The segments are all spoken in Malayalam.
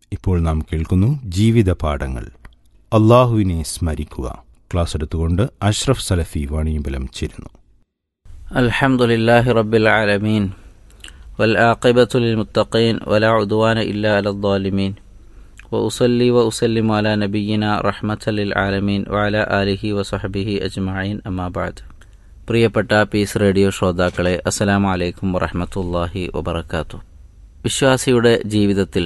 ഇപ്പോൾ നാം കേൾക്കുന്നു ജീവിത പാഠങ്ങൾ അള്ളാഹുവിനെ സ്മരിക്കുക ക്ലാസ് എടുത്തുകൊണ്ട് അഷ്റഫ് സലഫി വാണിയമ്പലം ചേരുന്നു الحمد لله رب العالمين والعاقبة للمتقين ولا عدوان إلا على الظالمين وأصلي وأسلم على نبينا رحمة للعالمين وعلى آله وصحبه أجمعين أما بعد പ്രിയപ്പെട്ട പീസ് റേഡിയോ ശ്രോതാക്കളെ അസ്സലാമു അലൈക്കും വറഹമത്തല്ലാഹി വബർക്കാത്തു വിശ്വാസിയുടെ ജീവിതത്തിൽ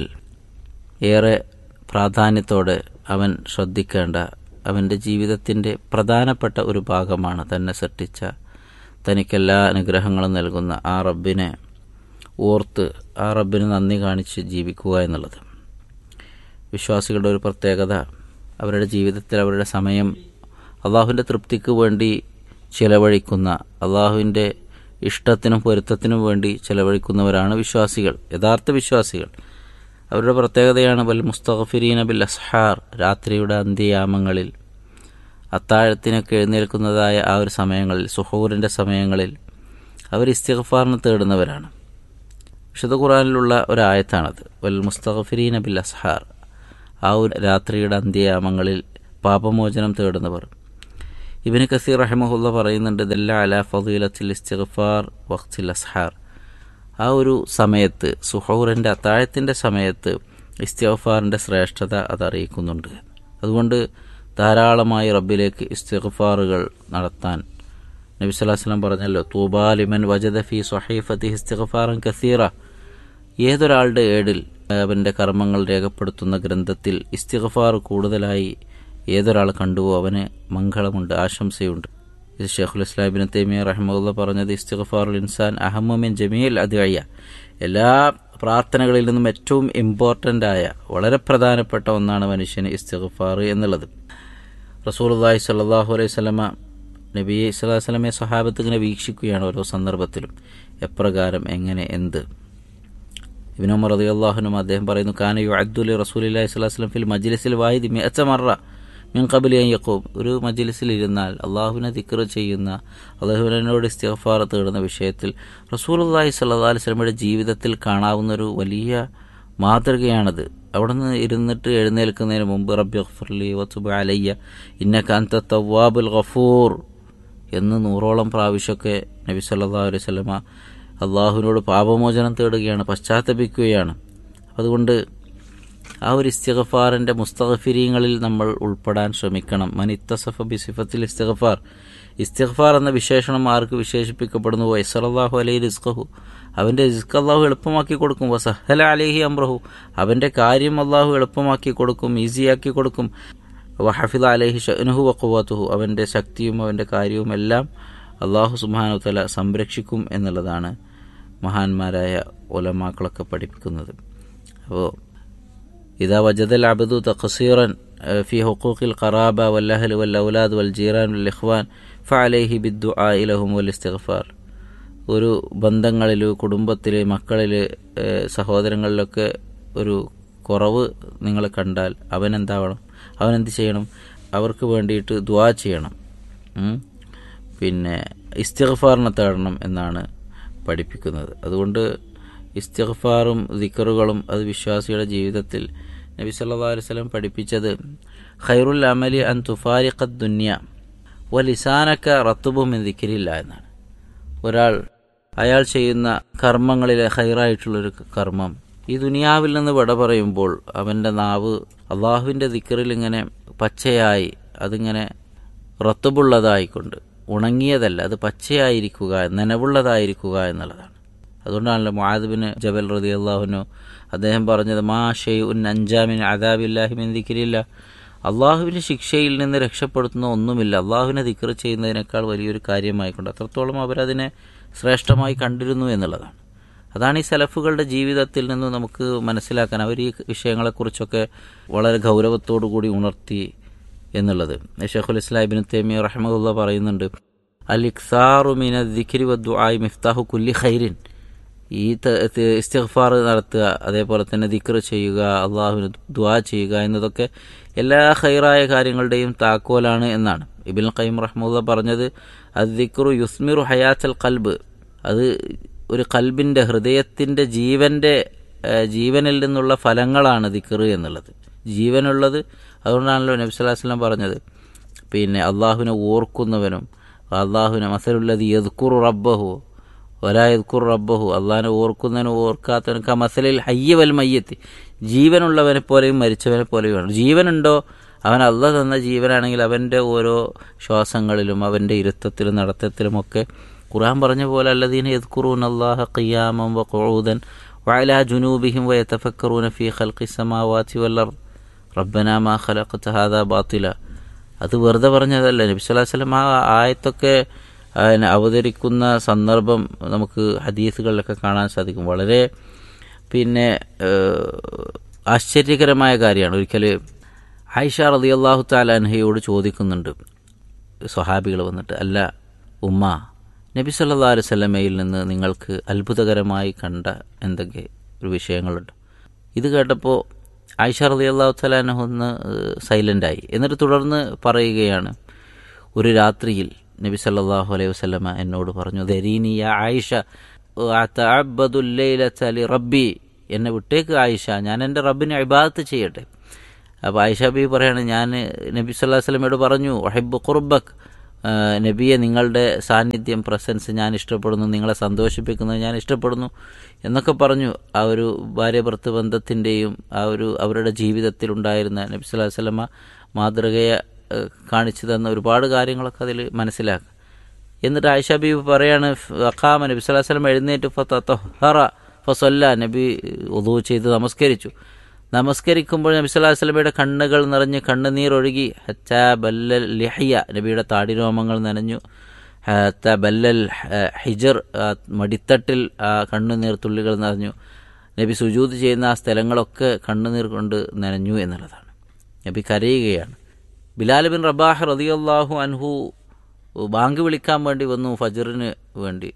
ഏറെ പ്രാധാന്യത്തോടെ അവൻ ശ്രദ്ധിക്കേണ്ട അവൻ്റെ ജീവിതത്തിൻ്റെ പ്രധാനപ്പെട്ട ഒരു ഭാഗമാണ് തന്നെ സൃഷ്ടിച്ച തനിക്കെല്ലാ അനുഗ്രഹങ്ങളും നൽകുന്ന ആ റബ്ബിനെ ഓർത്ത് ആ റബ്ബിന് നന്ദി കാണിച്ച് ജീവിക്കുക എന്നുള്ളത് വിശ്വാസികളുടെ ഒരു പ്രത്യേകത അവരുടെ ജീവിതത്തിൽ അവരുടെ സമയം അള്ളാഹുവിൻ്റെ തൃപ്തിക്ക് വേണ്ടി ചിലവഴിക്കുന്ന അള്ളാഹുവിൻ്റെ ഇഷ്ടത്തിനും പൊരുത്തത്തിനും വേണ്ടി ചിലവഴിക്കുന്നവരാണ് വിശ്വാസികൾ യഥാർത്ഥ വിശ്വാസികൾ അവരുടെ പ്രത്യേകതയാണ് ബൽ മുസ്തഫിരീന ബിൽ അസ്ഹാർ രാത്രിയുടെ അന്ത്യയാമങ്ങളിൽ അത്താഴത്തിനൊക്കെ എഴുന്നേൽക്കുന്നതായ ആ ഒരു സമയങ്ങളിൽ സുഹൂറിൻ്റെ സമയങ്ങളിൽ അവർ ഇസ്തിഗ്ഫാറിന് തേടുന്നവരാണ് വിശുദ്ധ ഖുറാനിലുള്ള ഒരായത്താണത് വൽ മുസ്തഫിരീന ബിൽ അസ്ഹാർ ആ ഒരു രാത്രിയുടെ അന്ത്യയാമങ്ങളിൽ പാപമോചനം തേടുന്നവർ ഇബിന് കസീർ റഹമുല്ല പറയുന്നുണ്ട് ദല്ല അല ഫദീലത്തിൽ ഇസ്തിഗ്ഫാർ വഖ്തിൽ അസ്ഹാർ ആ ഒരു സമയത്ത് സുഹൂറിൻ്റെ അത്താഴത്തിൻ്റെ സമയത്ത് ഇസ്തിഗ്ഫാറിൻ്റെ ശ്രേഷ്ഠത അത് അറിയിക്കുന്നുണ്ട് അതുകൊണ്ട് ധാരാളമായി റബ്ബിലേക്ക് ഇസ്തിഗ്ഫാറുകൾ നടത്താൻ നബി സ്വല്ലല്ലാഹു അലൈഹി വസല്ലം പറഞ്ഞല്ലോ തൂബാലിമൻ വജദ ഫി സ്വഹീഫത്തി ഇസ്തിഗ്ഫാറൻ കസീറ ഏതൊരാളുടെ ഏടിൽ അവൻ്റെ കർമ്മങ്ങൾ രേഖപ്പെടുത്തുന്ന ഗ്രന്ഥത്തിൽ ഇസ്തിഗ്ഫാർ കൂടുതലായി ഏതൊരാൾ കണ്ടുവോ അവന് മംഗളമുണ്ട് ആശംസയുണ്ട് ഇത് ഷെയ്ഖുൽ ഇസ്ലാമിൻ തൈമിയ റഹ്മുല്ല പറഞ്ഞത് ഇസ്തിഗ്ഫാറുൽ ഇൻസാൻ അഹമ്മുമിൻ ജമീൽ അദ്വയ്യ എല്ലാ പ്രാർത്ഥനകളിൽ നിന്നും ഏറ്റവും ഇമ്പോർട്ടൻ്റ് ആയ വളരെ പ്രധാനപ്പെട്ട ഒന്നാണ് മനുഷ്യന് ഇസ്തിഗ്ഫാർ എന്നുള്ളത് റസൂലുള്ളാഹി സ്വല്ലല്ലാഹു അലൈഹി വസല്ലമ നബി സ്വല്ലല്ലാഹു അലൈഹി വസല്ലമയെ സഹാബത്ത് ഇങ്ങനെ വീക്ഷിക്കുകയാണ് ഓരോ സന്ദർഭത്തിലും എപ്രകാരം എങ്ങനെ എന്ത് ഇബ്നു ഉമർ റളിയല്ലാഹുനും അദ്ദേഹം പറയുന്നു കാന യുഅദ്ദു ലി റസൂലില്ലാഹി സ്വല്ലല്ലാഹു അലൈഹി വസല്ലം ഫിൽ മജ്ലിസിൽ വാഹിദി മിഅത്ത മറ മിൻ ഖബലി അൻ യഖൂം ഒരു മജ്ലിസിൽ ഇരുന്നാൽ അള്ളാഹുവിനെ ദിക്ർ ചെയ്യുന്ന അള്ളാഹുവിനോട് ഇസ്തിഗ്ഫാർ തേടുന്ന വിഷയത്തിൽ റസൂലുള്ളാഹി സ്വല്ലല്ലാഹു അലൈഹി വസല്ലമയുടെ ജീവിതത്തിൽ കാണാവുന്ന ഒരു വലിയ മാതൃകയാണത് അവിടെ നിന്ന് ഇരുന്നിട്ട് എഴുന്നേൽക്കുന്നതിന് മുമ്പ് റബ്ബി ഖഫർലി വത്തുബ് അലയ്യ ഇന്നക അന്ത തവ്വാബുൽ ഗഫൂർ എന്ന് നൂറോളം പ്രാവശ്യമൊക്കെ നബി സല്ലല്ലാഹു അലൈഹി വസല്ലമ അള്ളാഹുവിനോട് പാപമോചനം തേടുകയാണ് പശ്ചാത്തപിക്കുകയാണ് അതുകൊണ്ട് ആ ഒരു ഇസ്തിഗഫാറിൻ്റെ മുസ്തഗഫിരീങ്ങളിൽ നമ്മൾ ഉൾപ്പെടാൻ ശ്രമിക്കണം മനിത്തസഫ ബിസിഫത്തിൽ ഇസ്തിഗഫാർ ഇസ്തിഗ്ഫാർ എന്ന വിശേഷണം ആർക്ക് വിശേഷിപ്പിക്കപ്പെടുന്നു വൈസലാഹു അലൈഹി റിസ്ഖഹു അവൻ്റെ റിസ്ക് അള്ളാഹു എളുപ്പമാക്കി കൊടുക്കും വസഹല അലൈഹി അമ്രഹു അവൻ്റെ കാര്യം അള്ളാഹു എളുപ്പമാക്കി കൊടുക്കും ഈസിയാക്കി കൊടുക്കും വഹഫിദ അലൈഹി ഷനുഹു വഖുവത്തുഹു അവൻ്റെ ശക്തിയും അവൻ്റെ കാര്യവും എല്ലാം അള്ളാഹു സുബാനു തല സംരക്ഷിക്കും എന്നുള്ളതാണ് മഹാന്മാരായ ഒലമാക്കളൊക്കെ പഠിപ്പിക്കുന്നത് അപ്പോൾ إذا وجد العبد تقصيرا في حقوق القرابة والأهل والأولاد والجيران والإخوان فعليه بالدعاء لهم والاستغفار ഒരു ബന്ധങ്ങളിൽ കുടുംബത്തിൽ മക്കളിൽ സഹോദരങ്ങളിലൊക്കെ ഒരു കുറവ് നിങ്ങൾ കണ്ടാൽ അവൻ എന്താവണം അവൻ എന്ത് ചെയ്യണം അവർക്ക് വേണ്ടിയിട്ട് ദ്വാ ചെയ്യണം പിന്നെ ഇസ്തിഗ്ഫാറിനെ തേടണം എന്നാണ് പഠിപ്പിക്കുന്നത് അതുകൊണ്ട് ഇസ്തിഗ്ഫാറും ദിക്കറുകളും അത് വിശ്വാസിയുടെ ജീവിതത്തിൽ നബി സല്ലല്ലാഹു അലൈഹി വസല്ലം പഠിപ്പിച്ചത് ഖൈറുൽ അമലി അൻ തുഫാരിഖത്ത് ദുന്യ വ ലിസാനക്ക റത്തുബും ദിക്കരില്ല എന്നാണ് ഒരാൾ അയാൾ ചെയ്യുന്ന കർമ്മങ്ങളിലെ ഹൈറായിട്ടുള്ളൊരു കർമ്മം ഈ ദുനിയാവിൽ നിന്ന് വിട പറയുമ്പോൾ അവൻ്റെ നാവ് അള്ളാഹുവിൻ്റെ ദിക്കറിൽ ഇങ്ങനെ പച്ചയായി അതിങ്ങനെ റത്തുബുള്ളതായിക്കൊണ്ട് ഉണങ്ങിയതല്ല അത് പച്ചയായിരിക്കുക നനവുള്ളതായിരിക്കുക എന്നുള്ളതാണ് അതുകൊണ്ടാണല്ലോ മുആദബിന് ജബൽ റതി അള്ളാഹുനു അദ്ദേഹം പറഞ്ഞത് മാ ഷെയ് ഉൻ അഞ്ചാമിൻ അദാബില്ലാഹിമിൻ ദിക്കരില്ല അള്ളാഹുവിൻ്റെ ശിക്ഷയിൽ നിന്ന് രക്ഷപ്പെടുത്തുന്ന ഒന്നുമില്ല അള്ളാഹുവിനെ ദിക്ർ ചെയ്യുന്നതിനേക്കാൾ വലിയൊരു കാര്യമായിക്കൊണ്ട് അത്രത്തോളം അവരതിനെ ശ്രേഷ്ഠമായി കണ്ടിരുന്നു എന്നുള്ളതാണ് അതാണ് ഈ സലഫുകളുടെ ജീവിതത്തിൽ നിന്ന് നമുക്ക് മനസ്സിലാക്കാൻ അവർ ഈ വിഷയങ്ങളെക്കുറിച്ചൊക്കെ വളരെ ഗൗരവത്തോടു കൂടി ഉണർത്തി എന്നുള്ളത് ഷെഖുൽ ഇസ്ലാമിബിൻ തേമിയ റഹ്മുല്ല പറയുന്നുണ്ട് അൽ ഇഖ്സാറുമിന ദിഖിരി വദ്ദുആയി മിഫ്താഹു കുല്ലി ഖൈരിൻ ഈ ഇസ്തിഗ്ഫാർ നടത്തുക അതേപോലെ തന്നെ ദിക്ർ ചെയ്യുക അള്ളാഹുവിന് ദ്വാ ചെയ്യുക എന്നതൊക്കെ എല്ലാ ഹൈറായ കാര്യങ്ങളുടെയും താക്കോലാണ് എന്നാണ് ഇബിൻ ഖൈം റഹ്മുല്ല പറഞ്ഞത് അത് ദിക്റു യുസ്മിറു ഹയാത്തൽ കൽബ് അത് ഒരു കൽബിൻ്റെ ഹൃദയത്തിൻ്റെ ജീവൻ്റെ ഏഹ്, ജീവനിൽ നിന്നുള്ള ഫലങ്ങളാണ് ദിക്കറ് എന്നുള്ളത് ജീവനുള്ളത് അതുകൊണ്ടാണല്ലോ നബി സ്വല്ലല്ലാഹു അലൈഹി വസല്ലം പറഞ്ഞത് പിന്നെ അള്ളാഹുവിനെ ഓർക്കുന്നവനും അള്ളാഹുവിനെ മസലുള്ളത് യദ്കുറു റബ്ബഹു ഒലായദ്കുർ റബ്ബഹു അള്ളാഹിനെ ഓർക്കുന്നവനും ഓർക്കാത്തവനും ക മസലിൽ ഹയ്യവൽ മയ്യത്ത് ജീവനുള്ളവനെ പോലെയും മരിച്ചവനെ പോലെയുമാണ് ജീവനുണ്ടോ അവൻ അള്ള തന്ന ജീവനാണെങ്കിൽ അവൻ്റെ ഓരോ ശ്വാസങ്ങളിലും അവൻ്റെ ഇരുത്തത്തിലും നടത്തത്തിലുമൊക്കെ ഖുർആൻ പറഞ്ഞ പോലെ അല്ലദീന യദ്കുറൂൻ അള്ളാഹ ഖിയാമം വ ഖുഊദൻ വഅലാ ജുനൂബിഹിം വയതഫക്കറൂന ഫീ ഖൽഖി സമാവാതി വൽ അർദ് റബ്ബന മാ ഖലഖത ഹാദാ ബാത്തില അത് വെറുതെ പറഞ്ഞതല്ല നബി സ്വല്ലല്ലാഹു അലൈഹി വസല്ലം ആ ആയത്തൊക്കെ അതിനെ അവതരിക്കുന്ന സന്ദർഭം നമുക്ക് ഹദീസുകളിലൊക്കെ കാണാൻ സാധിക്കും വളരെ പിന്നെ ഏഹ്, ആശ്ചര്യകരമായ കാര്യമാണ് ഒരിക്കൽ ആയിഷ റളിയല്ലാഹു തആല അൻഹയോട് ചോദിക്കുന്നുണ്ട് സ്വഹാബികൾ വന്നിട്ട് അല്ല ഉമ്മ നബി സല്ലല്ലാഹു അലൈഹി വസല്ലമയിൽ നിന്ന് നിങ്ങൾക്ക് അത്ഭുതകരമായി കണ്ട എന്തൊക്കെ ഒരു വിഷയങ്ങളുണ്ട് ഇത് കേട്ടപ്പോൾ ആയിഷ റളിയല്ലാഹു തആല അൻഹ ഒന്ന് സൈലൻ്റായി എന്നിട്ട് തുടർന്ന് പറയുകയാണ് ഒരു രാത്രിയിൽ നബി സല്ലല്ലാഹു അലൈഹി വസല്ലമ എന്നോട് പറഞ്ഞു ദരീനി യാ ആയിഷ അതഅബ്ബദുൽ ലൈലത ലി റബ്ബി എന്നെ വിട്ടേക്ക് ആയിഷ ഞാൻ എൻ്റെ റബ്ബിനെ ഇബാദത്ത് ചെയ്യട്ടെ അപ്പോൾ ആയിഷ ബി പറയാണ് ഞാൻ നബി സല്ലല്ലാഹു അലൈഹി വസല്ലമയോട് പറഞ്ഞു വഹിബ്ബു ഖുർബക് ആ, നബിയെ നിങ്ങളുടെ സാന്നിധ്യം പ്രസൻസ് ഞാൻ ഇഷ്ടപ്പെടുന്നു നിങ്ങളെ സന്തോഷിപ്പിക്കുന്നത് ഞാൻ ഇഷ്ടപ്പെടുന്നു എന്നൊക്കെ പറഞ്ഞു ആ ഒരു ഭാര്യ ഭർത്തൃ ബന്ധത്തിൻ്റെയും ആ ഒരു അവരുടെ ജീവിതത്തിലുണ്ടായിരുന്ന നബി സല്ലല്ലാഹു അലൈഹി വസല്ലമ മാതൃകയെ ഏ, കാണിച്ചു തന്ന ഒരുപാട് കാര്യങ്ങളൊക്കെ അതിൽ മനസ്സിലാക്കാം എന്നിട്ട് ആയിഷ ബീബി പറയാണ് അഖാമ നബി സല്ലല്ലാഹു അലൈഹി വസല്ലം എഴുന്നേറ്റ് ഫതഹറ ഫസല്ല നബി ഉദൂ ചെയ്ത് നമസ്കരിച്ചു നമസ്കരിക്കുമ്പോൾ നബി സല്ലല്ലാഹു അലൈഹി വസല്ലമയുടെ കണ്ണുകൾ നിറഞ്ഞ് കണ്ണുനീർ ഒഴുകി ഹത്താ ബല്ലൽ ലിഹ്യ നബിയുടെ താടിരോമങ്ങൾ നനഞ്ഞു ഹത്താ ബല്ലൽ ഹ- ഹിജർ ആ മടിത്തട്ടിൽ ആ കണ്ണുനീർ തുള്ളികൾ നിറഞ്ഞു നബി സുജൂദ് ചെയ്യുന്ന ആ സ്ഥലങ്ങളൊക്കെ കണ്ണുനീർ കൊണ്ട് നനഞ്ഞു എന്നുള്ളതാണ് നബി കരയുകയാണ് ബിലാൽ ബിൻ റബാഹ് റളിയല്ലാഹു അൻഹു ബാങ്ക് വിളിക്കാൻ വേണ്ടി വന്നു ഫജറിന് വേണ്ടി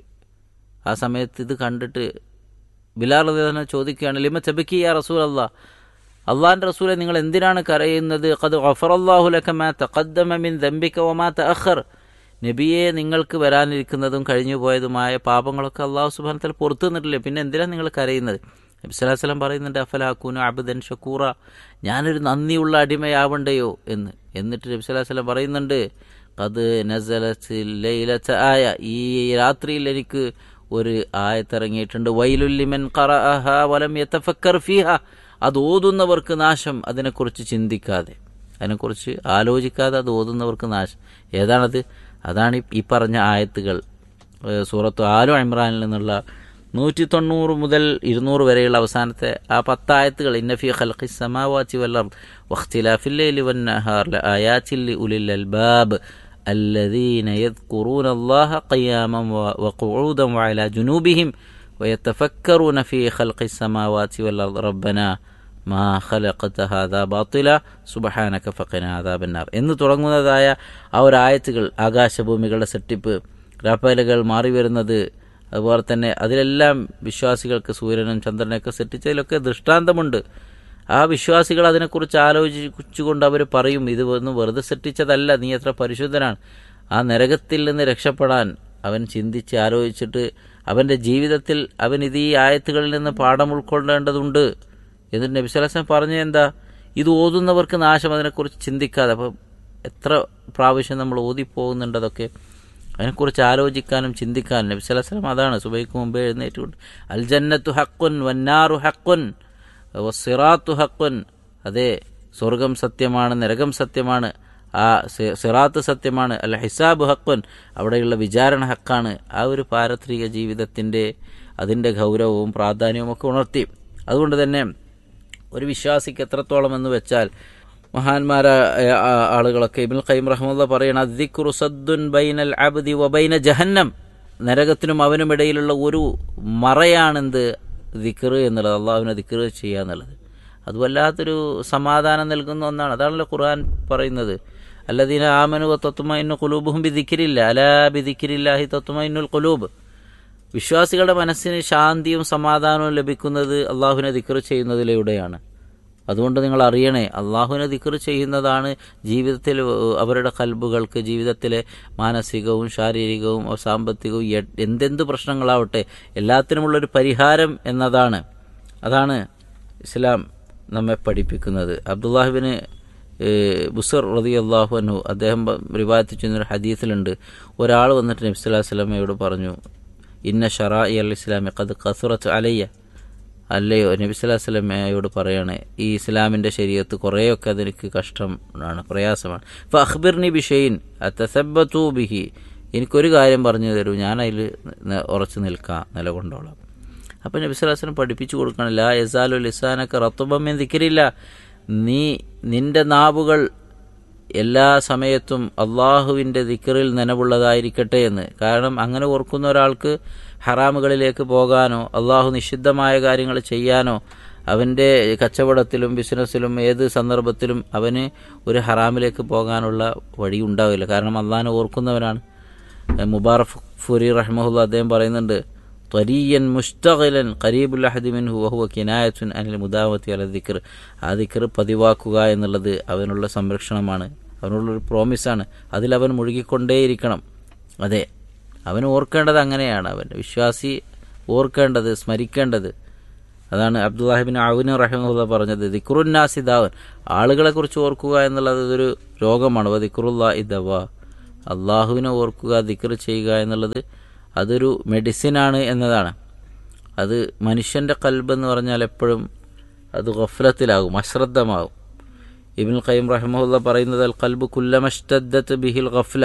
ആ സമയത്ത് ഇത് കണ്ടിട്ട് ബിലാൽ റളിയല്ലാഹു അൻഹു ചോദിക്കുകയാണ് ലിമ തബക്കി യാ റസൂൽ അല്ലാ അള്ളാഹിന്റെ റസൂലെ നിങ്ങൾ എന്തിനാണ് കരയുന്നത് ഖദ് ഗഫറല്ലാഹു ലക മാ തഖദ്ദമ മിൻ ദംബിക വമാ തഅഖർ നബിയെ നിങ്ങൾക്ക് വരാനിരിക്കുന്നതും കഴിഞ്ഞു പോയതുമായ പാപങ്ങളൊക്കെ അള്ളാഹു സുബ്ഹാനഹു വതആല പുറത്തു നിന്നിട്ടില്ലേ പിന്നെ എന്തിനാണ് നിങ്ങൾ കരയുന്നത് നബി സല്ലല്ലാഹു അലൈഹി വസല്ലം പറയുന്നുണ്ട് അഫലാക്കൂനു അബ്ദൻ ഷക്കൂറ ഞാനൊരു നന്ദിയുള്ള അടിമയാവണ്ടയോ എന്ന് എന്നിട്ട് നബി സല്ലല്ലാഹു അലൈഹി വസല്ലം പറയുന്നുണ്ട് അത് നസലത്തിൽ ലൈലത്ത ആയ ഈ രാത്രിയിൽ എനിക്ക് ഒരു ആയത്തിറങ്ങിയിട്ടുണ്ട് വൈലുല്ലിമൻ ഖറഅഹ വലം യതഫക്കർ ഫീഹ അത് ഓതുന്നവർക്ക് നാശം അതിനെക്കുറിച്ച് ചിന്തിക്കാതെ അതിനെക്കുറിച്ച് ആലോചിക്കാതെ അത് ഓതുന്നവർക്ക് നാശം ഏതാണത് അതാണ് ഈ- ഈ പറഞ്ഞ ആയത്തുകൾ ഏഹ് സൂറത്ത് ആലു ഇമ്രാനിൽ നിന്നുള്ള നൂറ്റി തൊണ്ണൂറ് മുതൽ ഇരുന്നൂറ് വരെയുള്ള അവസാനത്തെ ആ പത്തായത്തുകൾ ഇന്നഫി ഖൽഖി സമാവാത്തി വല്ലർ വഖ്തിലാഫിൽ ലൈലി വന്നഹാർ ലആയാത്തിൽ ഉലിൽ അൽബാബ് الذين يذكرون الله قياما و- وقعودا وعلى جنوبهم ويتفكرون في خلق السماوات والأرض ربنا മാ ഖലഖത ഹാദാ ബാത്തില സുബ്ഹാനക ഫഖിന ആദാബന്നാർ എന്ന് തുടങ്ങുന്നതായ ആ ഒരു ആയത്തുകൾ ആകാശഭൂമികളുടെ സെട്ടിപ്പ് രാപ്പകലുകൾ മാറി വരുന്നത് അതുപോലെ തന്നെ അതിലെല്ലാം വിശ്വാസികൾക്ക് സൂര്യനും ചന്ദ്രനൊക്കെ സെട്ടിച്ചതിലൊക്കെ ദൃഷ്ടാന്തമുണ്ട് ആ വിശ്വാസികൾ അതിനെക്കുറിച്ച് ആലോചിച്ചുകൊണ്ട് അവർ പറയും ഇത് ഒന്നും വെറുതെ സൃഷ്ടിച്ചതല്ല നീ എത്ര പരിശുദ്ധനാണ് ആ നരകത്തിൽ നിന്ന് രക്ഷപ്പെടാൻ അവൻ ചിന്തിച്ച് ആലോചിച്ചിട്ട് അവൻ്റെ ജീവിതത്തിൽ അവൻ ഇത് ഈ ആയത്തുകളിൽ നിന്ന് പാഠം ഉൾക്കൊള്ളേണ്ടതുണ്ട് എന്നിട്ട് നബി സലസം പറഞ്ഞ എന്താ ഇത് ഓതുന്നവർക്ക് നാശം അതിനെക്കുറിച്ച് ചിന്തിക്കാതെ അപ്പം എത്ര പ്രാവശ്യം നമ്മൾ ഓതിപ്പോകുന്നുണ്ട് അതൊക്കെ അതിനെക്കുറിച്ച് ആലോചിക്കാനും ചിന്തിക്കാനും നബി സലസ്ലം അതാണ് സുബൈക്ക് മുമ്പേ എഴുന്നേറ്റുകൊണ്ട് അൽ ജന്നത്തു ഹക്കുൻ വന്നാറു ഹക്കുൻ സിറാത്തു ഹക്കുൻ അതെ സ്വർഗം സത്യമാണ് നരകം സത്യമാണ് ആ സി- സിറാത്ത് സത്യമാണ് അല്ല ഹിസാബ് ഹക്കുൻ അവിടെയുള്ള വിചാരണ ഹക്കാണ് ആ ഒരു പാരത്രിക ജീവിതത്തിൻ്റെ അതിൻ്റെ ഗൗരവവും പ്രാധാന്യവും ഒക്കെ ഉണർത്തി അതുകൊണ്ട് തന്നെ ഒരു വിശ്വാസിക്ക് എത്രത്തോളം എന്ന് വെച്ചാൽ മഹാന്മാരായ ആ- ആളുകളൊക്കെ ഇബിൻ ഖൈം റഹ്മുള്ള പറയണ "അദ്ദിക്റു സദ്ദുൻ ബൈനൽ അബ്ദി വബൈന ജഹന്നം നരകത്തിനും അവനും ഇടയിലുള്ള ഒരു മറയാണെന്ത് ദിക്ർ എന്നുള്ളത് അള്ളാഹുവിനെ ദിക്ർ ചെയ്യുക എന്നുള്ളത് അത് വല്ലാത്തൊരു സമാധാനം നൽകുന്ന ഒന്നാണ് അതാണല്ലോ ഖുർആൻ പറയുന്നത് അല്ലദീന ആമനു തത്തുമൈന്നു കുലൂബുഹും ബി ദിക്രില്ല അലാ ബി ദിക്രില്ലാഹി തത്തുമൈന്നുൽ കുലൂബ് വിശ്വാസികളുടെ മനസ്സിന് ശാന്തിയും സമാധാനവും ലഭിക്കുന്നത് അള്ളാഹുവിനെ ദിക്ർ ചെയ്യുന്നതിലൂടെയാണ് അതുകൊണ്ട് നിങ്ങൾ അറിയണേ അള്ളാഹുവിനെ ദിക്ർ ചെയ്യുന്നതാണ് ജീവിതത്തിൽ ഏഹ്, അവരുടെ കൽബുകൾക്ക് ജീവിതത്തിലെ മാനസികവും ശാരീരികവും സാമ്പത്തികവും എ- എന്തെന്ത് പ്രശ്നങ്ങളാവട്ടെ എല്ലാത്തിനുമുള്ളൊരു പരിഹാരം എന്നതാണ് അതാണ് ഇസ്ലാം നമ്മെ പഠിപ്പിക്കുന്നത് അബ്ദുല്ലാഹിബിന് ബുസർ റതി അള്ളാഹു അനു അദ്ദേഹം റിവായത്ത് ചെയ്യുന്നൊരു ഹദീസിലുണ്ട് ഒരാൾ വന്നിട്ട് നബി സ്വലാഹു വസ്ലമയോട് പറഞ്ഞു ഇന്ന ഷറാ അൽ ഇസ്ലാമി കത് കസുറത്ത് അലയ്യ അല്ലയോ നബി സ്വലാഹു വസ്ലമയോട് പറയാണ് ഈ ഇസ്ലാമിൻ്റെ ശരീരത്ത് കുറേയൊക്കെ അതെനിക്ക് കഷ്ടം ആണ് പ്രയാസമാണ് അപ്പോൾ അഖ്ബിർനി ബിഷയിൻ തസബത്തു ബിഹി എനിക്കൊരു കാര്യം പറഞ്ഞു തരൂ ഞാൻ അതിൽ ഉറച്ചു നിൽക്കാം നിലകൊണ്ടോളാം അപ്പം നബി സ്വലാഹു വസ്ലം പഠിപ്പിച്ചു കൊടുക്കണം ലാ യസാലു ലിസാനൊക്കെ റത്തുബം എന്തിക്കരില്ല നീ നിന്റെ നാവുകൾ എല്ലാ സമയത്തും അള്ളാഹുവിൻ്റെ ദിക്കറിൽ നനവുള്ളതായിരിക്കട്ടെ എന്ന് കാരണം അങ്ങനെ ഓർക്കുന്ന ഒരാൾക്ക് ഹറാമുകളിലേക്ക് പോകാനോ അള്ളാഹു നിഷിദ്ധമായ കാര്യങ്ങൾ ചെയ്യാനോ അവൻ്റെ കച്ചവടത്തിലും ബിസിനസ്സിലും ഏത് സന്ദർഭത്തിലും അവന് ഒരു ഹറാമിലേക്ക് പോകാനുള്ള വഴി ഉണ്ടാവില്ല കാരണം അള്ളാഹിനെ ഓർക്കുന്നവനാണ് മുബാറഫ് ഫുരി റഹ്മുല്ല അദ്ദേഹം പറയുന്നുണ്ട് ത്വരീയൻ മുസ്തഖിലൻ ഖരീബുൽ അഹദിമിൻ ഹുവഹുവ കിനായത്തുൻ അനിൽ മുദാവത്തി അല ദിക്കർ ആ ദിക്കർ പതിവാക്കുക എന്നുള്ളത് അവനുള്ള സംരക്ഷണമാണ് അവനുള്ളൊരു പ്രോമിസാണ് അതിൽ അവൻ മുഴുകിക്കൊണ്ടേയിരിക്കണം അതെ അവൻ ഓർക്കേണ്ടത് അങ്ങനെയാണ് അവൻ വിശ്വാസി ഓർക്കേണ്ടത് സ്മരിക്കേണ്ടത് അതാണ് അബ്ദുല്ലാഹിബിൻ അവുന് റഹമുല്ല പറഞ്ഞത് ദിക്റുന്നാസിദാവൻ ആളുകളെ കുറിച്ച് ഓർക്കുക എന്നുള്ളത് ഒരു രോഗമാണ് ദിക്റുല്ലാ ഇദവ അള്ളാഹുവിനെ ഓർക്കുക ദിക്ർ ചെയ്യുക എന്നുള്ളത് അതൊരു മെഡിസിനാണ് എന്നതാണ് അത് മനുഷ്യൻ്റെ കൽബ് എന്ന് പറഞ്ഞാൽ എപ്പോഴും അത് ഗഫലത്തിലാകും അശ്രദ്ധമാകും ഇബിൻ ഖയ്യം റഹ്മുല്ല പറയുന്നത് അൽ കൽബ് കുല്ലമഷ്ടദ്ദത്ത് ബിഹിൽ ഗഫ്ല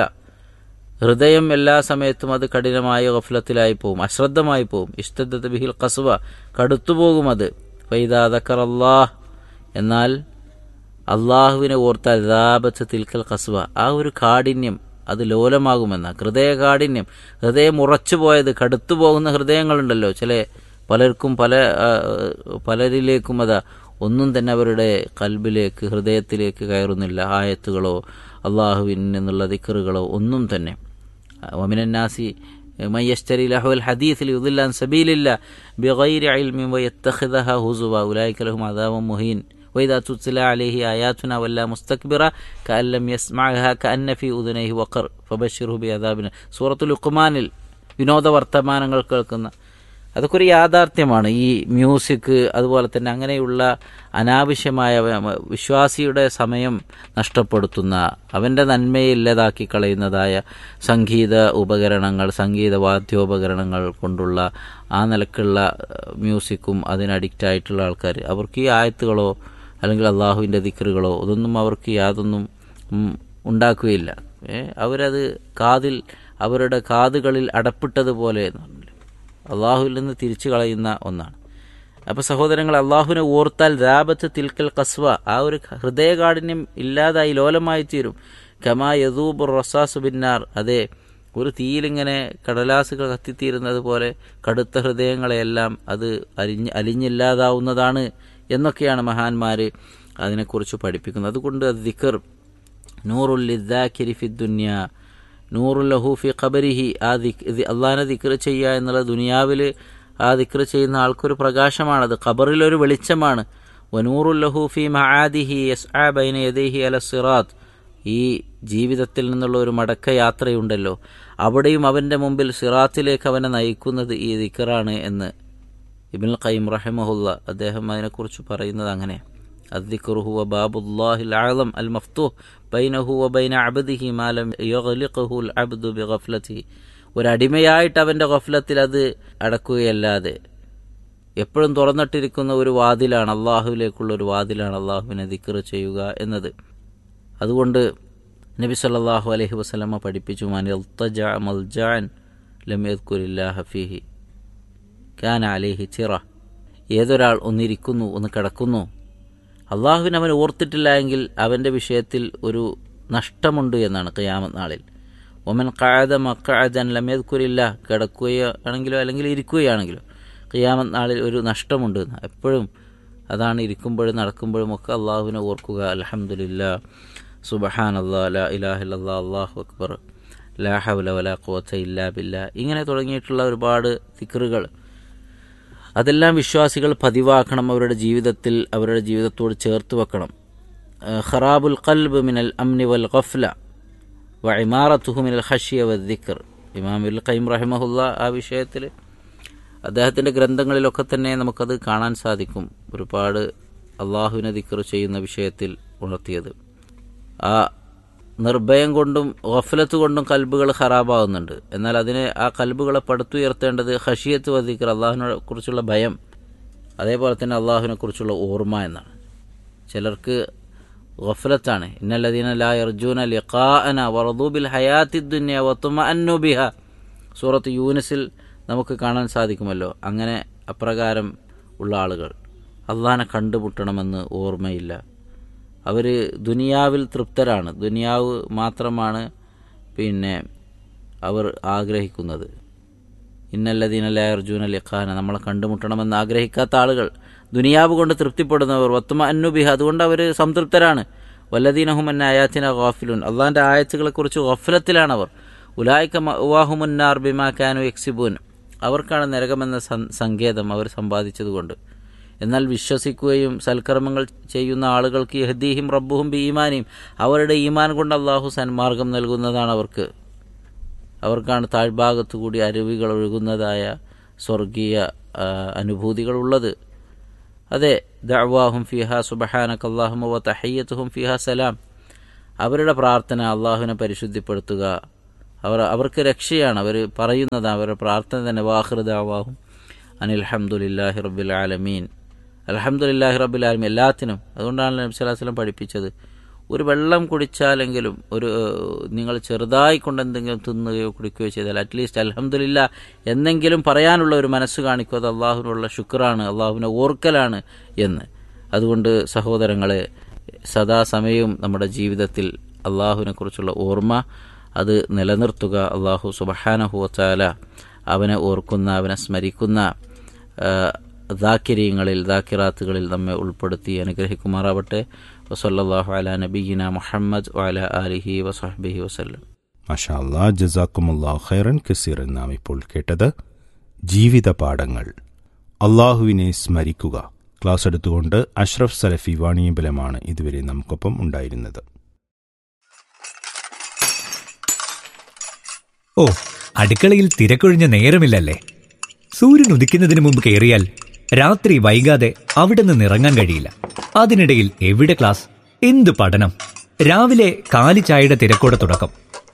ഹൃദയം എല്ലാ സമയത്തും അത് കഠിനമായ ഗഫലത്തിലായി പോവും അശ്രദ്ധമായി പോവും ഇഷ്ടദ്ദത്ത് ബിഹിൽ കസുവ കടുത്തുപോകും അത് ഫൈദാദക്കർ അള്ളാഹ് എന്നാൽ അള്ളാഹുവിനെ ഓർത്താൽ ദാബത്ത് തിൽക്കൽ കസുവ ആ ഒരു കാഠിന്യം അത് ലോലമാകുമെന്ന ഹൃദയകാഠിന്യം ഹൃദയം ഉറച്ചു പോയത് കടുത്തു പോകുന്ന ഹൃദയങ്ങളുണ്ടല്ലോ ചില പലർക്കും പല പലരിലേക്കും അതാ ഒന്നും തന്നെ അവരുടെ കൽബിലേക്ക് ഹൃദയത്തിലേക്ക് കയറുന്നില്ല ആയത്തുകളോ അള്ളാഹുവിൻ എന്നുള്ള ദിക്കറുകളോ ഒന്നും തന്നെ വമിനാസി മയ്യശ്തരി ലഹുൽ ഹദീസിൽ യുദില്ലാൻ സബീലില്ല ബിഗൈരി ഇൽമി വയത്തഖിദഹ ഹുസുവ ഉലൈക ലഹും അദാബും മുഹീൻ وإذا تتلى عليه آياتنا ولا مستكبرا كأن لم يسمعها كأن في أذنيه وقر فبشره بعذاب സൂറത്തുൽ ഉഖ്മാനിൽ വിനോദ വർത്തമാനങ്ങൾ കേൾക്കുന്ന അതൊക്കെ ഒരു യാഥാർത്ഥ്യമാണ് ഈ മ്യൂസിക് അതുപോലെ തന്നെ അങ്ങനെയുള്ള അനാവശ്യമായ വിശ്വാസിയുടെ സമയം നഷ്ടപ്പെടുത്തുന്ന അവൻ്റെ നന്മയെ ഇല്ലാതാക്കി കളയുന്നതായ സംഗീത ഉപകരണങ്ങൾ സംഗീത വാദ്യോപകരണങ്ങൾ കൊണ്ടുള്ള ആ നിലക്കുള്ള മ്യൂസിക്കും അതിന് അഡിക്റ്റ് ആയിട്ടുള്ള ആൾക്കാർ അവർക്ക് ഈ ആയത്തുകളോ അല്ലെങ്കിൽ അള്ളാഹുവിൻ്റെ ദിക്കറുകളോ അതൊന്നും അവർക്ക് യാതൊന്നും ഉണ്ടാക്കുകയില്ല അവരത് കാതിൽ അവരുടെ കാതുകളിൽ അടപ്പിട്ടതുപോലെ അള്ളാഹുവിൽ നിന്ന് തിരിച്ചു കളയുന്ന ഒന്നാണ് അപ്പോൾ സഹോദരങ്ങൾ അള്ളാഹുവിനെ ഓർത്താൽ രാബത്ത് തിൽക്കൽ കസ്വ ആ ഒരു ഹൃദയകാഠിന്യം ഇല്ലാതായി ലോലമായി തീരും കമാ യദൂബ് റസാസു ബിന്നാർ അതെ ഒരു തീയിലിങ്ങനെ കടലാസുകൾ കത്തിത്തീരുന്നത് പോലെ കടുത്ത ഹൃദയങ്ങളെയെല്ലാം അത് അരിഞ്ഞ് അലിഞ്ഞില്ലാതാവുന്നതാണ് എന്നൊക്കെയാണ് മഹാന്മാർ അതിനെക്കുറിച്ച് പഠിപ്പിക്കുന്നത് അതുകൊണ്ട് അത് ദിക്കർ നൂറുല്ലിദ്ദാക്കിരി ഫി ദുന്യ നൂറുല്ലഹൂഫി ഖബരിഹി ആ ദിക് അള്ളാഹിനെ ദിക്ർ ചെയ്യുക എന്നുള്ള ദുനിയാവിൽ ആ ദിക്ർ ചെയ്യുന്ന ആൾക്കൊരു പ്രകാശമാണത് ഖബറിലൊരു വെളിച്ചമാണ് വനൂറുല്ലഹൂഫി മഹാദിഹി യസ് ആ ബൈന യദേഹി അല സിറാത്ത് ഈ ജീവിതത്തിൽ നിന്നുള്ള ഒരു മടക്ക യാത്രയുണ്ടല്ലോ അവിടെയും അവൻ്റെ മുമ്പിൽ സിറാത്തിലേക്ക് അവനെ നയിക്കുന്നത് ഈ ദിക്കറാണ് എന്ന് ഇബിൻ ഖയ്യം റഹിമഹുല്ല അദ്ദേഹം അതിനെക്കുറിച്ച് പറയുന്നത് അങ്ങനെ الذكر هو باب الله العظم المفتوح بينه وبين عبده ما لم يغلقه العبد بغفلته ഒരടിമയായിട്ട് അവൻ്റെ ഗഫലത്തിൽ അത് അടക്കുകയല്ലാതെ എപ്പോഴും തുറന്നിട്ടിരിക്കുന്ന ഒരു വാതിലാണ് അള്ളാഹുവിലേക്കുള്ള ഒരു വാതിലാണ് അള്ളാഹുവിനെ ദിക്കർ ചെയ്യുക എന്നത് അതുകൊണ്ട് നബി സല്ലാഹു അലഹി വസ്ലമ പഠിപ്പിച്ചു മൽജാൻ ലമേദ്കുരില്ലാഹ ഫിഹി ഖാൻ അലേഹി ചിറ ഏതൊരാൾ ഒന്നിരിക്കുന്നു ഒന്ന് കിടക്കുന്നു അള്ളാഹുവിന് അവൻ ഓർത്തിട്ടില്ല എങ്കിൽ അവൻ്റെ വിഷയത്തിൽ ഒരു നഷ്ടമുണ്ട് എന്നാണ് ഖിയാമത്ത് നാളിൽ ഒമൻ കായത മക്കായതൻ ലമേദ്കുരില്ല കിടക്കുകയാണെങ്കിലോ അല്ലെങ്കിൽ ഇരിക്കുകയാണെങ്കിലോ ഖിയാമത്ത് നാളിൽ ഒരു നഷ്ടമുണ്ട് എപ്പോഴും അതാണ് ഇരിക്കുമ്പോഴും നടക്കുമ്പോഴും ഒക്കെ അള്ളാഹുവിനെ ഓർക്കുക അലഹമുല്ല സുബഹാൻ അള്ളാ ലാ ഇലാഹില്ലാ അള്ളാഹു അക്ബർ ലാ ഹൗല വലാ ഖുവത്ത ഇല്ലാ ബില്ല ഇങ്ങനെ തുടങ്ങിയിട്ടുള്ള ഒരുപാട് തിക്കറുകൾ അതെല്ലാം വിശ്വാസികൾ പതിവാക്കണം അവരുടെ ജീവിതത്തിൽ അവരുടെ ജീവിതത്തോട് ചേർത്ത് വെക്കണം ഖറാബുൽ ഖൽബ് മിനൽ അംനി വൽ ഖഫ്ല വ ഇമാറത്തുഹു മിനൽ ഖഷിയ വ ദിക്കർ ഇമാം ഇൽ ഖൈം റഹിമഹുല്ല ആ വിഷയത്തിൽ അദ്ദേഹത്തിൻ്റെ ഗ്രന്ഥങ്ങളിലൊക്കെ തന്നെ നമുക്കത് കാണാൻ സാധിക്കും ഒരുപാട് അള്ളാഹുവിനെ ദിക്കർ ചെയ്യുന്ന വിഷയത്തിൽ ഉണർത്തിയത് ആ നിർഭയം കൊണ്ടും ഗഫലത്ത് കൊണ്ടും കൽബുകൾ ഖറാബാവുന്നുണ്ട് എന്നാൽ അതിനെ ആ കൽബുകളെ പടുത്തുയർത്തേണ്ടത് ഹഷിയത്ത് വധിക്കർ അള്ളാഹുവിനെ കുറിച്ചുള്ള ഭയം അതേപോലെ തന്നെ അള്ളാഹുവിനെ കുറിച്ചുള്ള ഓർമ്മ എന്നാണ് ചിലർക്ക് ഗഫലത്താണ് ഇന്നല്ലദീന ലാ യർജൂന ലിഖാഅന വറദൂബിൽ ഹയാത്തി ദുനിയ വത്തുമ അന്നുബിഹ സൂറത്ത് യൂനിസിൽ നമുക്ക് കാണാൻ സാധിക്കുമല്ലോ അങ്ങനെ അപ്രകാരം ഉള്ള ആളുകൾ അള്ളാഹിനെ കണ്ടുമുട്ടണമെന്ന് ഓർമ്മയില്ല അവർ ദുനിയാവിൽ തൃപ്തരാണ് ദുനിയാവ് മാത്രമാണ് പിന്നെ അവർ ആഗ്രഹിക്കുന്നത് ഇന്നല്ലദീനല്ല അർജുന ലിഖാന നമ്മളെ കണ്ടുമുട്ടണമെന്ന് ആഗ്രഹിക്കാത്ത ആളുകൾ ദുനിയാവ് കൊണ്ട് തൃപ്തിപ്പെടുന്നവർ വത്തുമ അന്നുബിഹ അതുകൊണ്ട് അവർ സംതൃപ്തരാണ് വല്ലദീനഹുമന്ന ആയാത്തിന ഗാഫിലുൻ അള്ളാഹിൻ്റെ ആയത്തുകളെക്കുറിച്ച് ഗഫലത്തിലാണ് അവർ ഉലായിക്ക വാഹുമുന്നാർ ബിമാ കാനു എക്സിബൂൻ അവർക്കാണ് നരകമെന്ന സങ്കേതം അവർ സമ്പാദിച്ചതുകൊണ്ട് എന്നാൽ വിശ്വസിക്കുകയും സൽക്കർമ്മങ്ങൾ ചെയ്യുന്ന ആളുകൾക്ക് യഹദീഹിം റബ്ബുഹും ബി ഈമാനിയും അവരുടെ ഈമാൻ കൊണ്ട് അള്ളാഹു സന്മാർഗം നൽകുന്നതാണ് അവർക്ക് അവർക്കാണ് താഴ്ഭാഗത്തു കൂടി അരുവികൾ ഒഴുകുന്നതായ സ്വർഗീയ അനുഭൂതികളുള്ളത് അതെ ദഅവാഹും ഫിഹ സുബഹാനക് അള്ളാഹുമ വ തഹയ്യത്തുഹും ഫിഹ സലാം അവരുടെ പ്രാർത്ഥന അള്ളാഹുവിനെ പരിശുദ്ധിപ്പെടുത്തുക അവർ അവർക്ക് രക്ഷയാണ് അവർ പറയുന്നത് അവരുടെ പ്രാർത്ഥന തന്നെ വാഹൃദാവാഹും അനിൽഹമുല്ലാഹി റബ്ബിൽ ആലമീൻ അലഹമുല്ലാഹി റബ്ബിൽ ആലമീൻ എല്ലാത്തിനും അതുകൊണ്ടാണ് നബി സ്വലാഹു വസ്ലം പഠിപ്പിച്ചത് ഒരു വെള്ളം കുടിച്ചാലെങ്കിലും ഒരു നിങ്ങൾ ചെറുതായി കൊണ്ട് എന്തെങ്കിലും തിന്നുകയോ കുടിക്കുകയോ ചെയ്താൽ അറ്റ്ലീസ്റ്റ് അലഹമുല്ല എന്നെങ്കിലും പറയാനുള്ള ഒരു മനസ്സ് കാണിക്കുക അത് അള്ളാഹുവിനുള്ള ശുക്രാണ് അള്ളാഹുവിനെ ഓർക്കലാണ് എന്ന് അതുകൊണ്ട് സഹോദരങ്ങളെ സദാസമയവും നമ്മുടെ ജീവിതത്തിൽ അള്ളാഹുവിനെ കുറിച്ചുള്ള ഓർമ്മ അത് നിലനിർത്തുക അള്ളാഹു സുബഹാനഹുവച്ചാല അവനെ ഓർക്കുന്ന അവനെ സ്മരിക്കുന്ന ദാക്കിര്യങ്ങളിൽ ദാക്കിറാത്തുകളിൽ നമ്മെ ഉൾപ്പെടുത്തി അനുഗ്രഹിക്കുമാറാവട്ടെ വസല്ലാഹു അല നബീന മുഹമ്മദ് വല അലിഹി വസഹബിഹി വസ്ല്ലം മഷാ അല്ലാ ജസാക്കുമുല്ലാ ഖൈറൻ കസീർ നാം ഇപ്പോൾ കേട്ടത് ജീവിത പാഠങ്ങൾ അള്ളാഹുവിനെ സ്മരിക്കുക ക്ലാസ് എടുത്തുകൊണ്ട് അഷ്റഫ് സലഫി വാണിയമ്പലമാണ് ഇതുവരെ നമുക്കൊപ്പം ഉണ്ടായിരുന്നത് ഓ അടുക്കളയിൽ തിരക്കൊഴിഞ്ഞ നേരമില്ലല്ലേ സൂര്യൻ ഉദിക്കുന്നതിന് മുമ്പ് കയറിയാൽ രാത്രി വൈകാതെ അവിടെ നിന്ന് ഇറങ്ങാൻ കഴിയില്ല അതിനിടയിൽ എവിടെ ക്ലാസ് എന്ത് പഠനം രാവിലെ കാലി ചായയുടെ തിരക്കോടെ തുടക്കം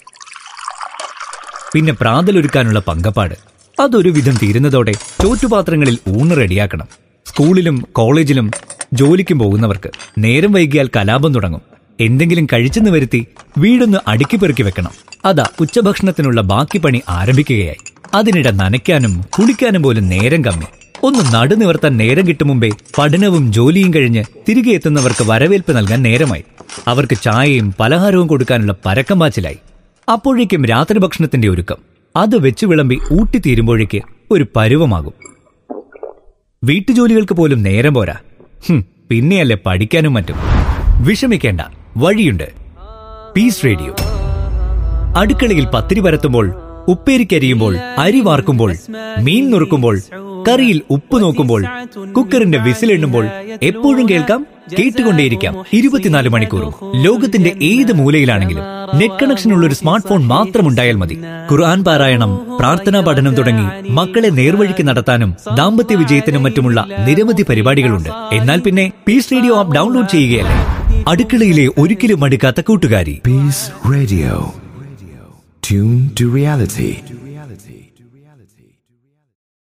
പിന്നെ പ്രാതലൊരുക്കാനുള്ള പങ്കപ്പാട് അതൊരു വിധം തീരുന്നതോടെ ചോറ്റുപാത്രങ്ങളിൽ ഊണ് റെഡിയാക്കണം സ്കൂളിലും കോളേജിലും ജോലിക്കും പോകുന്നവർക്ക് നേരം വൈകിയാൽ കലാപം തുടങ്ങും എന്തെങ്കിലും കഴിച്ചെന്ന് വരുത്തി വീടൊന്ന് അടുക്കി പെറുക്കി വെക്കണം അതാ ഉച്ചഭക്ഷണത്തിനുള്ള ബാക്കി പണി ആരംഭിക്കുകയായി അതിനിടെ നനയ്ക്കാനും കുളിക്കാനും പോലും നേരം കമ്മി ഒന്ന് നടുനിവർത്താൻ നേരം കിട്ടും മുമ്പേ പഠനവും ജോലിയും കഴിഞ്ഞ് തിരികെ എത്തുന്നവർക്ക് വരവേൽപ്പ് നൽകാൻ നേരമായി അവർക്ക് ചായയും പലഹാരവും കൊടുക്കാനുള്ള പരക്കം പാച്ചിലായി അപ്പോഴേക്കും രാത്രി ഭക്ഷണത്തിന്റെ ഒരുക്കം അത് വെച്ചു വിളമ്പി ഊട്ടിത്തീരുമ്പോഴേക്ക് ഒരു പരുവമാകും വീട്ടുജോലികൾക്ക് പോലും നേരം പോരാ ഹും, പിന്നെയല്ലേ പഠിക്കാനും മറ്റും വിഷമിക്കേണ്ട വഴിയുണ്ട് പീസ് റേഡിയോ അടുക്കളയിൽ പത്തിരി പരത്തുമ്പോൾ ഉപ്പേരിക്കരിയുമ്പോൾ അരി വാർക്കുമ്പോൾ മീൻ നുറുക്കുമ്പോൾ കറിയിൽ ഉപ്പ് നോക്കുമ്പോൾ കുക്കറിന്റെ വിസിലെണ്ണുമ്പോൾ എപ്പോഴും കേൾക്കാം കേട്ടുകൊണ്ടേയിരിക്കാം ഇരുപത്തിനാല് മണിക്കൂറും ലോകത്തിന്റെ ഏത് മൂലയിലാണെങ്കിലും നെറ്റ് കണക്ഷൻ ഉള്ള ഒരു സ്മാർട്ട് ഫോൺ മാത്രം ഉണ്ടായാൽ മതി ഖുർആൻ പാരായണം പ്രാർത്ഥനാ പഠനം തുടങ്ങി മക്കളെ നേർവഴിക്ക് നടത്താനും ദാമ്പത്യ വിജയത്തിനും മറ്റുമുള്ള നിരവധി പരിപാടികളുണ്ട് എന്നാൽ പിന്നെ പീസ് റേഡിയോ ആപ്പ് ഡൗൺലോഡ് ചെയ്യുകയല്ലേ അടുക്കളയിലെ ഒരിക്കലും അടുക്കാത്ത കൂട്ടുകാരി Peace Radio. Tune to reality.